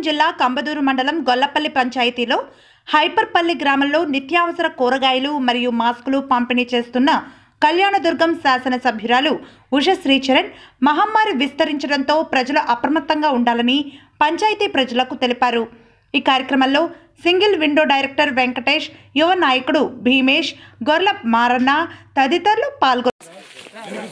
జిల్లా కంబదూరు మండలం గొల్లపల్లి పంచాయతీలో హైపర్పల్లి గ్రామంలో నిత్యావసర కూరగాయలు మరియు మాస్కులు పంపిణీ చేస్తున్న కళ్యాణదుర్గం శాసనసభ్యురాలు ఉష శ్రీచరణ్ మహమ్మారి విస్తరించడంతో ప్రజలు అప్రమత్తంగా ఉండాలని పంచాయతీ ప్రజలకు తెలిపారు ఈ కార్యక్రమంలో సింగిల్ విండో డైరెక్టర్ వెంకటేష్ యువ నాయకుడు భీమేష్ గొర్ల మారన్న తదితరులు పాల్గొన్నారు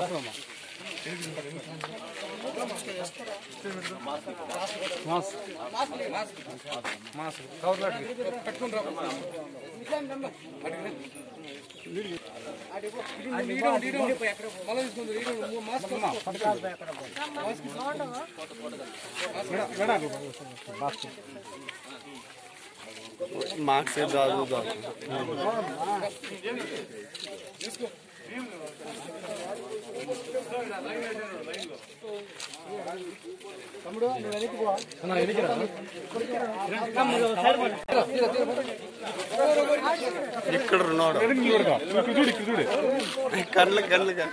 మార్క్స్ దాదు దాదు ఇక్కడ ఉన్నాడు కళ్ళు కళ్ళుగా